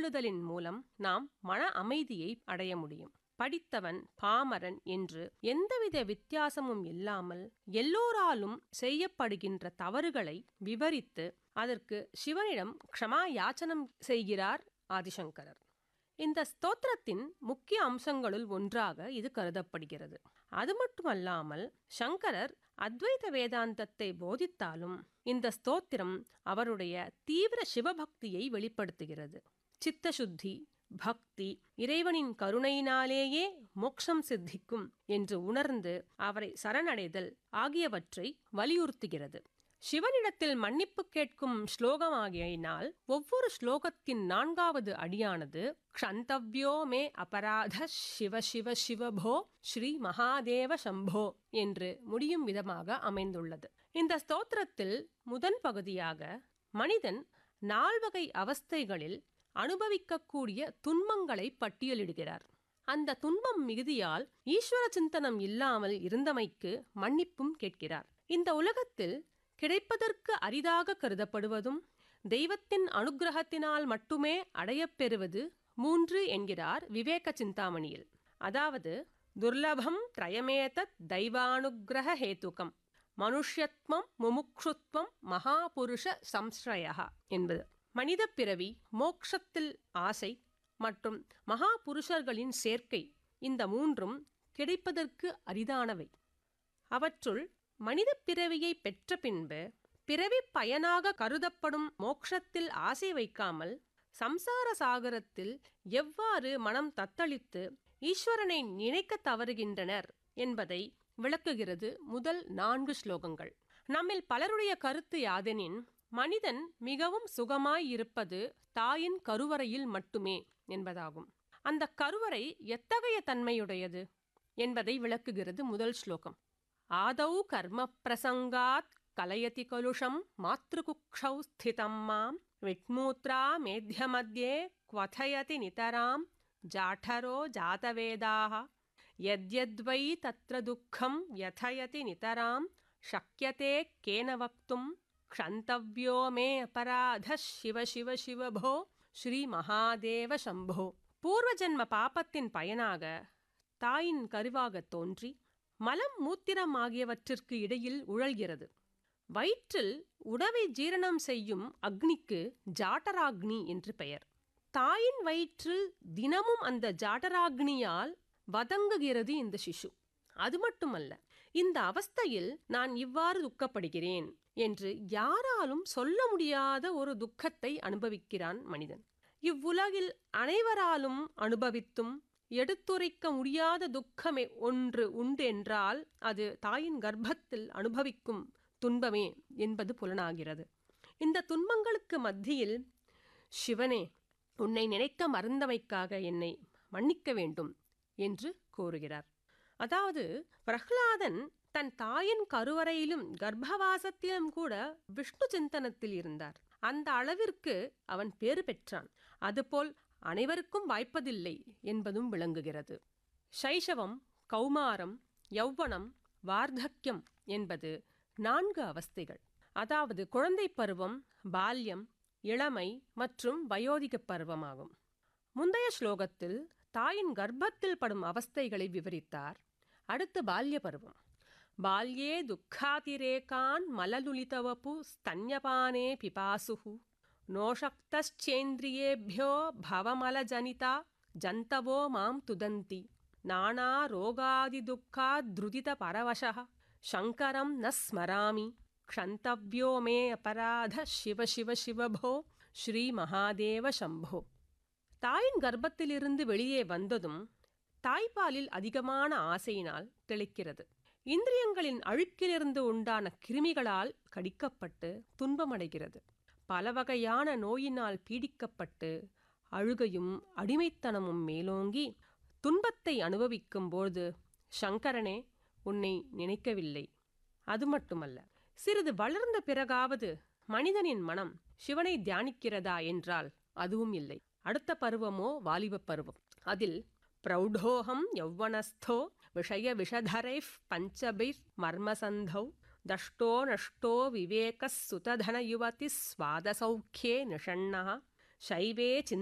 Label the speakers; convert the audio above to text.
Speaker 1: கையாளுதலின் மூலம் நாம் மன அமைதியை அடைய முடியும் படித்தவன் பாமரன் என்று எந்தவித வித்தியாசமும் இல்லாமல் எல்லோராலும் செய்யப்படுகின்ற தவறுகளை விவரித்து அதற்கு சிவனிடம் க்ஷமா யாச்சனம் செய்கிறார் ஆதிசங்கரர் இந்த ஸ்தோத்திரத்தின் முக்கிய அம்சங்களுள் ஒன்றாக இது கருதப்படுகிறது அது மட்டுமல்லாமல் சங்கரர் அத்வைத வேதாந்தத்தை போதித்தாலும் இந்த ஸ்தோத்திரம் அவருடைய தீவிர சிவபக்தியை வெளிப்படுத்துகிறது சித்தசுத்தி பக்தி இறைவனின் கருணையினாலேயே மோட்சம் சித்திக்கும் என்று உணர்ந்து அவரை சரணடைதல் ஆகியவற்றை வலியுறுத்துகிறது சிவனிடத்தில் மன்னிப்பு கேட்கும் ஸ்லோகமாகியினால் ஒவ்வொரு ஸ்லோகத்தின் நான்காவது அடியானது க்ஷந்தவ்யோ மே அபராத சிவ சிவ சிவபோ ஸ்ரீ மகாதேவ சம்போ என்று முடியும் விதமாக அமைந்துள்ளது இந்த ஸ்தோத்திரத்தில் முதன் பகுதியாக மனிதன் நால்வகை அவஸ்தைகளில் அனுபவிக்கக்கூடிய துன்பங்களை பட்டியலிடுகிறார் அந்த துன்பம் மிகுதியால் ஈஸ்வர சிந்தனம் இல்லாமல் இருந்தமைக்கு மன்னிப்பும் கேட்கிறார் இந்த உலகத்தில் கிடைப்பதற்கு அரிதாக கருதப்படுவதும் தெய்வத்தின் அனுகிரகத்தினால் மட்டுமே அடையப்பெறுவது மூன்று என்கிறார் விவேக சிந்தாமணியில் அதாவது துர்லபம் திரயமேதத் தெய்வானுகிரக ஹேத்துகம் மனுஷ்யத்வம் முமுக்ஷுத்வம் மகாபுருஷ சம்ஸ்ரயா என்பது மனித பிறவி மோக்ஷத்தில் ஆசை மற்றும் மகா புருஷர்களின் சேர்க்கை இந்த மூன்றும் கிடைப்பதற்கு அரிதானவை அவற்றுள் மனித பிறவியை பெற்ற பின்பு பிறவி பயனாக கருதப்படும் மோக்ஷத்தில் ஆசை வைக்காமல் சம்சார சாகரத்தில் எவ்வாறு மனம் தத்தளித்து ஈஸ்வரனை நினைக்க தவறுகின்றனர் என்பதை விளக்குகிறது முதல் நான்கு ஸ்லோகங்கள் நம்மில் பலருடைய கருத்து யாதெனின் மனிதன் மிகவும் சுகமாய் இருப்பது தாயின் கருவறையில் மட்டுமே என்பதாகும் அந்த கருவறை எத்தகைய தன்மையுடையது என்பதை விளக்குகிறது முதல் ஸ்லோகம் ஆதௌ கர்ம பிரசங்காத் கலயதி கலுஷம் மாத்ருகுக்ஷௌ ஸ்திதம் மாம் விட்மூத்ரா மேத்தியமத்யே क्वथयति नितरां जाठरो जातवेदाः यद्यद्वै तत्र दुःखं व्यथयति नितरां शक्यते केन वक्तुं क्षन्तव्यो मे अपराधः शिव शिव शिव भो ஸ்ரீ மகாதேவ சம்போ பூர்வ ஜென்ம பாபத்தின் பயனாக தாயின் கருவாகத் தோன்றி மலம் மூத்திரம் ஆகியவற்றிற்கு இடையில் உழல்கிறது வயிற்றில் உணவை ஜீரணம் செய்யும் அக்னிக்கு ஜாட்டராக்னி என்று பெயர் தாயின் வயிற்று தினமும் அந்த ஜாட்டராக்னியால் வதங்குகிறது இந்த சிசு அது மட்டுமல்ல இந்த அவஸ்தையில் நான் இவ்வாறு துக்கப்படுகிறேன் என்று யாராலும் சொல்ல முடியாத ஒரு துக்கத்தை அனுபவிக்கிறான் மனிதன் இவ்வுலகில் அனைவராலும் அனுபவித்தும் எடுத்துரைக்க முடியாத துக்கமே ஒன்று உண்டு என்றால் அது தாயின் கர்ப்பத்தில் அனுபவிக்கும் துன்பமே என்பது புலனாகிறது இந்த துன்பங்களுக்கு மத்தியில் சிவனே உன்னை நினைக்க மறந்தமைக்காக என்னை மன்னிக்க வேண்டும் என்று கூறுகிறார் அதாவது பிரஹ்லாதன் தன் தாயின் கருவறையிலும் கர்ப்பவாசத்திலும் கூட விஷ்ணு சிந்தனத்தில் இருந்தார் அந்த அளவிற்கு அவன் பேறு பெற்றான் அதுபோல் அனைவருக்கும் வாய்ப்பதில்லை என்பதும் விளங்குகிறது சைஷவம் கௌமாரம் யௌவனம் வார்த்தக்கியம் என்பது நான்கு அவஸ்தைகள் அதாவது குழந்தை பருவம் பால்யம் இளமை மற்றும் வயோதிக பருவமாகும் முந்தைய ஸ்லோகத்தில் தாயின் கர்ப்பத்தில் படும் அவஸ்தைகளை விவரித்தார் அடுத்து பால்ய பருவம் பால்யே துக்காதிரேகான் மலலுலிதவபு ஸ்தன்யபானே பிபாசுஹு நோஷக்தேந்திரியேபியோ பவமலஜனிதா ஜந்தவோ மாம் துதந்தி நானா ரோகாதிதுக்கா திருதித பரவசः சங்கரம் ந ஸ்மராமி க்ஷந்தவ்யோ மே அபராத சிவ சிவ சிவபோ ஸ்ரீ மகாதேவ சம்போ தாயின் கர்ப்பத்திலிருந்து வெளியே வந்ததும் தாய்ப்பாலில் அதிகமான ஆசையினால் தெளிக்கிறது இந்திரியங்களின் அழுக்கிலிருந்து உண்டான கிருமிகளால் கடிக்கப்பட்டு துன்பமடைகிறது பல வகையான நோயினால் பீடிக்கப்பட்டு அழுகையும் அடிமைத்தனமும் மேலோங்கி துன்பத்தை அனுபவிக்கும்போது சங்கரனே உன்னை நினைக்கவில்லை அது மட்டுமல்ல சிறிது வளர்ந்த பிறகாவது மனிதனின் மனம் சிவனை தியானிக்கிறதா என்றால் அதுவும் இல்லை அடுத்த பருவமோ வாலிப பருவம் அதில் பிரௌಢோகம் யௌவனஸ்தோ விஷய விஷதரைஃப் பஞ்சபிர் மர்மசந்தௌ தஷ்டோ நஷ்டோ விவேகஸ் சுததன யுவதி ஸ்வாதசௌக்கியே நிஷண்ணः சைவே